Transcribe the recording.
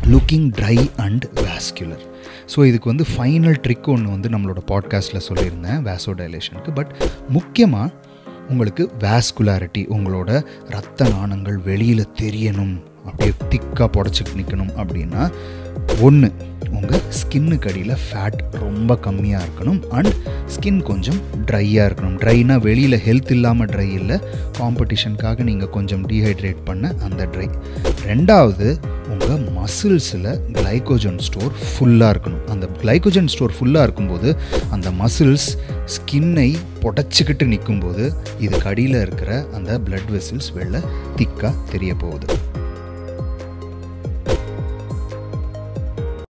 looking dry and vascular so இதுக்கு வந்து final trick ஒன்று வந்து நம்மளோட பாட்காஸ்ட்டில் சொல்லியிருந்தேன் வேசோ டைலேஷனுக்கு பட் முக்கியமாக உங்களுக்கு வேஸ்குலாரிட்டி உங்களோட ரத்த நாணங்கள் வெளியில் தெரியணும் அப்படியே திக்காக புடச்சிட்டு நிற்கணும் அப்படின்னா ஒன்று உங்கள் ஸ்கின்னுக்கு அடியில் ஃபேட் ரொம்ப கம்மியாக இருக்கணும் அண்ட் ஸ்கின் கொஞ்சம் ட்ரையாக இருக்கணும் ட்ரைனா வெளியில் ஹெல்த் இல்லாமல் ட்ரை இல்லை காம்படிஷனுக்காக நீங்கள் கொஞ்சம் டீஹைட்ரேட் பண்ண அந்த ட்ரை ரெண்டாவது உங்கள் மசில்ஸில் கிளைக்கோஜன் ஸ்டோர் ஃபுல்லாக இருக்கணும் அந்த கிளைக்கோஜன் ஸ்டோர் ஃபுல்லாக இருக்கும்போது அந்த மசில்ஸ் ஸ்கின்னை புடச்சிக்கிட்டு நிற்கும்போது இதுக்கு அடியில் இருக்கிற அந்த பிளட் வெசில்ஸ் வெளில திக்காக தெரிய போகுது